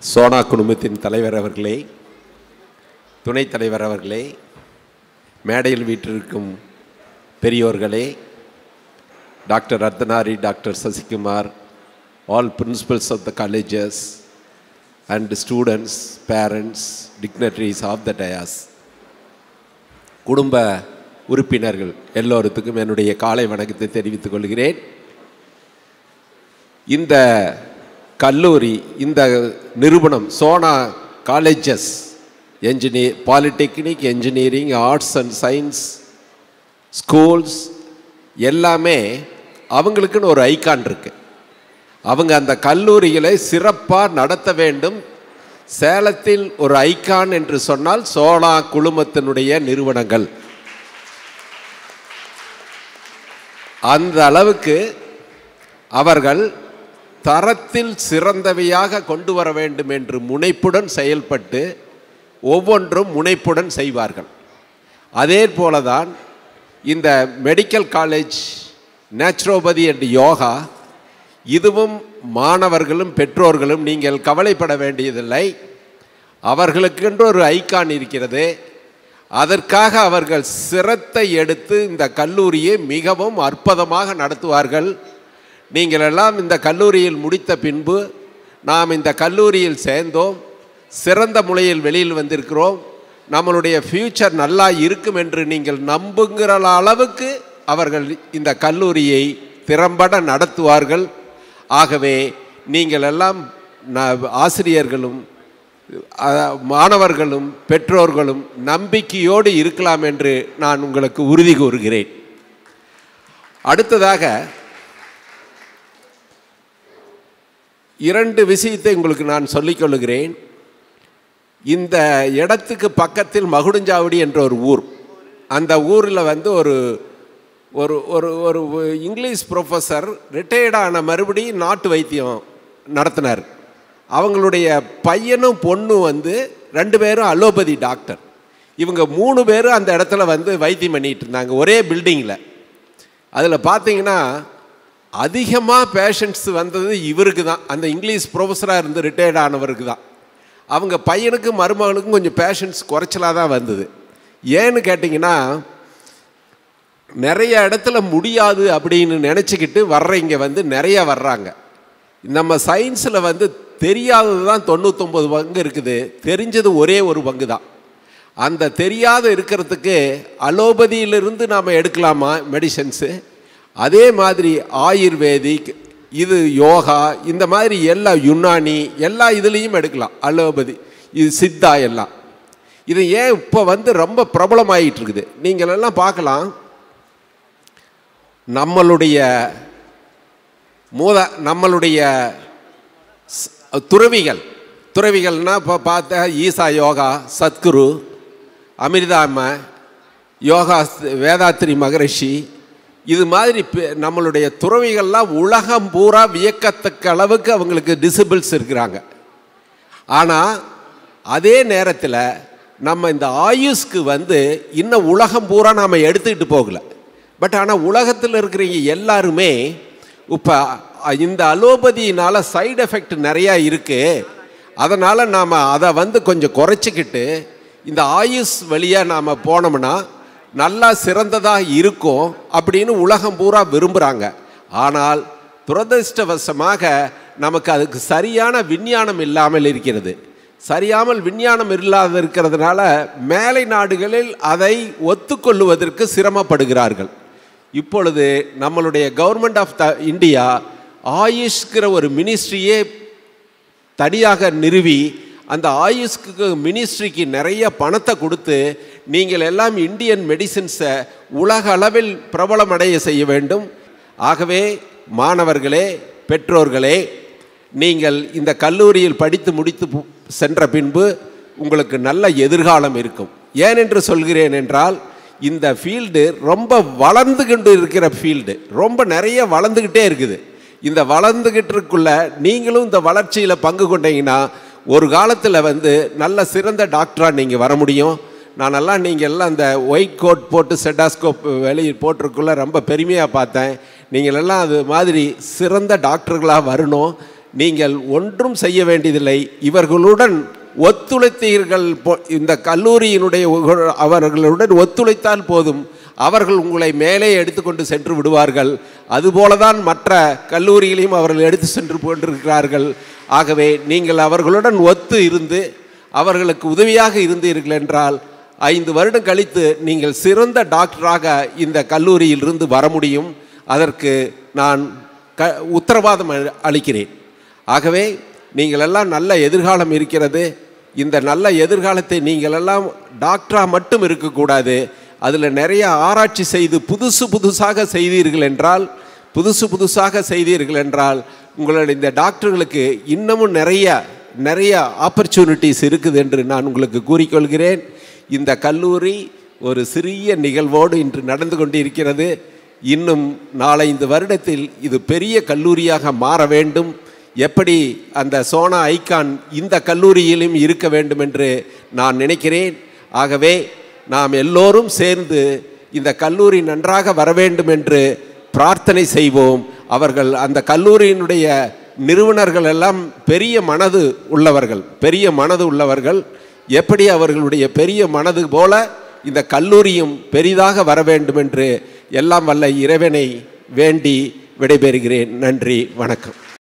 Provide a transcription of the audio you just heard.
சோனா குடும்பத்தின் தலைவர் அவர்களே துணைத் தலைவர் அவர்களே மேடையில் வீற்றிருக்கும் பெரியோர்களே doctor Rathnari doctor Sasikumar all principals of the colleges and students parents dignitaries of the dais குடும்ப உறுப்பினர்கள் எல்லோருத்துக்கும் என்னுடைய காலை வணக்கத்தை தெரிவித்துக் கொள்கிறேன் இந்த கல்லூரி இந்த நிறுவனம் Sona colleges engineer polytechnic engineering arts and science schools எல்லாமே அவங்களுக்குன்னு ஒரு ஐகான் இருக்கு அவங்க அந்த கல்லூரிகளை சிறப்பாக நடத்த வேண்டும் சேலத்தில் ஒரு ஐகான் என்று சொன்னால் சோனா குழுமத்தினுடைய நிறுவனங்கள் அந்த அளவுக்கு அவர்கள் தரத்தில் சிறந்தவையாக கொண்டு வர வேண்டும் என்று முனைப்புடன் செயல்பட்டு ஒவ்வொன்றும் முனைப்புடன் செய்வார்கள் அதே போலதான் இந்த medical college naturopathy and yoga இதுவும் மாணவர்களும் பெற்றோர்களும் நீங்கள் கவலைப்பட வேண்டியதில்லை அவர்களுக்கென்று ஒரு ஐகான் இருக்கிறது அதற்காக அவர்கள் சிரத்தை எடுத்து இந்த கல்லூரியை மிகவும் அற்புதமாக நடத்துவார்கள் நீங்கள் எல்லாம் இந்த கல்லூரியில் முடித்த பின்பு நாம் இந்த கல்லூரியில் சேர்ந்தோம் சிறந்த முறையில் வெளியில் வந்திருக்கிறோம் நம்மளுடைய ஃப்யூச்சர் நல்லா இருக்கும் என்று நீங்கள் நம்புங்கிற அளவுக்கு அவர்கள் இந்த கல்லூரியை திறம்பட நடத்துவார்கள் ஆகவே நீங்கள் எல்லாம் ந- ஆசிரியர்களும் அஹ், மாணவர்களும் பெற்றோர்களும் நம்பிக்கையோடு இருக்கலாம் என்று நான் உங்களுக்கு உறுதி கூறுகிறேன் அடுத்ததாக இரண்டு விஷயத்தை உங்களுக்கு நான் சொல்லிக் கொள்ளுகிறேன் இந்த இடத்துக்கு பக்கத்தில் மகுடுஞ்சாவடி என்ற ஒரு ஊர் அந்த ஊரில் வந்து ஒரு ஒரு ஒரு ஒரு இங்கிலீஷ் ப்ரொஃபஸர் ரிட்டையர்டான மறுபடியும் நாட்டு வைத்தியம் நடத்தினார் அவங்களுடைய பையனும் பொண்ணும் வந்து ரெண்டு பேரும் அலோபதி டாக்டர் இவங்க மூணு பேரும் அந்த இடத்துல வந்து வைத்தியம் பண்ணிட்டு இருந்தாங்க ஒரே பில்டிங்கில் அதில் பார்த்தீங்கன்னா அதிகமாக பேஷண்ட்ஸ் வந்தது இவருக்கு தான் அந்த இங்கிலீஷ் ப்ரொஃபஸராக இருந்து ரிட்டையர்ட் ஆனவருக்கு தான் அவங்க பையனுக்கும் மருமகளுக்கும் கொஞ்சம் பேஷண்ட்ஸ் குறைச்சலாக தான் வந்தது ஏன்னு கேட்டிங்கன்னா நிறைய இடத்துல முடியாது அப்படின்னு நினச்சிக்கிட்டு வர்றவங்க வந்து நிறைய வர்றாங்க நம்ம சயின்ஸில் வந்து தெரியாதது தான் தொண்ணூத்தொம்பது பங்கு இருக்குது தெரிஞ்சது ஒரே ஒரு பங்கு தான் அந்த தெரியாத இருக்கிறதுக்கு அலோபதியிலிருந்து நாம் எடுக்கலாமா மெடிசன்ஸு அதே மாதிரி ஆயுர்வேதிக் இது யோகா இந்த மாதிரி எல்லா யுனானி எல்லா இதுலேயும் எடுக்கலாம் அலோபதி இது சித்தா எல்லாம் இது ஏன் இப்போ வந்து ரொம்ப பிரபலமாயிட்டு இருக்குது நீங்கள் எல்லாம் பார்க்கலாம் நம்மளுடைய மூத நம்மளுடைய ஸ்- துறவிகள் துறவிகள்னா இப்போ பார்த்த ஈசா யோகா சத்குரு அமிர்தாம யோகா ஸ்- வேதாத்ரி மகரிஷி இது மாதிரி பெ- நம்மளுடைய துறவிகள்லாம் உலகம் பூரா வியக்கத்தக்க அளவுக்கு அவங்களுக்கு டிசபிள்ஸ் இருக்கிறாங்க ஆனால் அதே நேரத்தில் நம்ம இந்த ஆயுஷ்க்கு வந்து இன்னும் உலகம் பூரா நாம் எடுத்துக்கிட்டு போகல பட் ஆனால் உலகத்தில் இருக்கிறவங்க எல்லாருமே இப்போ இந்த அலோபதியினால் சைடு எஃபெக்ட் நிறையா இருக்குது அதனால் நாம் அதை வந்து கொஞ்சம் குறைச்சிக்கிட்டு இந்த ஆயுஷ் வழியாக நாம் போனோம்னா நல்லா சிறந்ததாக இருக்கும் அப்படின்னு உலகம் பூரா விரும்புகிறாங்க ஆனால் துரதிர்ஷ்டவசமாக நமக்கு அதுக்கு சரியான விஞ்ஞானம் இல்லாமல் இருக்கிறது சரியாமல் விஞ்ஞானம் இல்லாத இருக்கிறதுனால மேலை நாடுகளில் அதை ஒத்துக்கொள்ளுவதற்கு சிரமப்படுகிறார்கள் இப்பொழுது நம்மளுடைய கவர்மெண்ட் ஆஃப் த இந்தியா ஆயுஷ்கிற ஒரு மினிஸ்ட்ரியே தனியாக நிறுவி அந்த ஆயுஷ்க்கு மினிஸ்ட்ரிக்கு நிறைய பணத்தை கொடுத்து நீங்கள் எல்லாம் இந்தியன் மெடிசின்ஸை உலக அளவில் பிரபலமடைய செய்ய வேண்டும் ஆகவே மாணவர்களே பெற்றோர்களே நீங்கள் இந்த கல்லூரியில் படித்து முடித்து பு- சென்ற பின்பு உங்களுக்கு நல்ல எதிர்காலம் இருக்கும் ஏனென்று சொல்கிறேன் என்றால் இந்த ஃபீல்டு ரொம்ப வளர்ந்து கொண்டு இருக்கிற ஃபீல்டு ரொம்ப நிறைய வளர்ந்துக்கிட்டே இருக்குது இந்த வளர்ந்துக்கிட்டுக்குள்ள நீங்களும் இந்த வளர்ச்சியில் பங்கு கொண்டீங்கன்னா ஒரு காலத்தில் வந்து நல்ல சிறந்த டாக்டராக நீங்கள் வர முடியும் நானெல்லாம் நீங்கள் எல்லாம் அந்த ஒயிட் கோட் போட்டு செட்டாஸ்கோப் வெளியே போட்டிருக்குள்ள ரொம்ப பெருமையாக பார்த்தேன் நீங்கள் எல்லாம் அது மாதிரி சிறந்த டாக்டர்களாக வரணும் நீங்கள் ஒன்றும் செய்ய வேண்டியதில்லை இவர்களுடன் ஒத்துழைத்தீர்கள் போ- இந்த கல்லூரியினுடைய உக- அவர்களுடன் ஒத்துழைத்தால் போதும் அவர்கள் உங்களை மேலே எடுத்துக்கொண்டு சென்று விடுவார்கள் அதுபோலதான் மற்ற கல்லூரிகளையும் அவர்கள் எடுத்து சென்று கொண்டிருக்கிறார்கள் ஆகவே நீங்கள் அவர்களுடன் ஒத்து இருந்து அவர்களுக்கு உதவியாக இருந்தீர்கள் என்றால் ஐந்து வருடம் கழித்து நீங்கள் சிறந்த டாக்டராக இந்த கல்லூரியிலிருந்து வர முடியும் அதற்கு நான் க உத்தரவாதம் அளி- அளிக்கிறேன் ஆகவே நீங்கள் எல்லாம் நல்ல எதிர்காலம் இருக்கிறது இந்த நல்ல எதிர்காலத்தை நீங்கள் எல்லாம் டாக்டராக மட்டும் இருக்கக்கூடாது அதில் நிறைய ஆராய்ச்சி செய்து புதுசு புதுசாக செய்தீர்கள் என்றால் புதுசு புதுசாக செய்தீர்கள் என்றால் உங்களுடைய இந்த டாக்டர்களுக்கு இன்னமும் நிறைய நிறைய ஆப்பர்ச்சுனிட்டிஸ் இருக்குது என்று நான் உங்களுக்கு கூறிக்கொள்கிறேன் இந்த கல்லூரி ஒரு சிறிய நிகழ்வோடு இன்று நடந்து கொண்டிருக்கிறது இன்னும் நாலைந்து வருடத்தில் இது பெரிய கல்லூரியாக மாற வேண்டும் எப்படி அந்த சோனா ஐகான் இந்த கல்லூரியிலும் இருக்க வேண்டும் என்று நான் நினைக்கிறேன் ஆகவே நாம் எல்லோரும் சேர்ந்து இந்த கல்லூரி நன்றாக வர வேண்டும் என்று பிரார்த்தனை செய்வோம் அவர்கள் அந்த கல்லூரியினுடைய நிறுவனர்கள் எல்லாம் பெரிய மனது உள்ளவர்கள் பெரிய மனது உள்ளவர்கள் எப்படி அவர்களுடைய பெரிய மனது போல இந்த கல்லூரியும் பெரிதாக வர வேண்டும் என்று எல்லாம் வல்ல இறைவனை வேண்டி விடைபெறுகிறேன் நன்றி வணக்கம்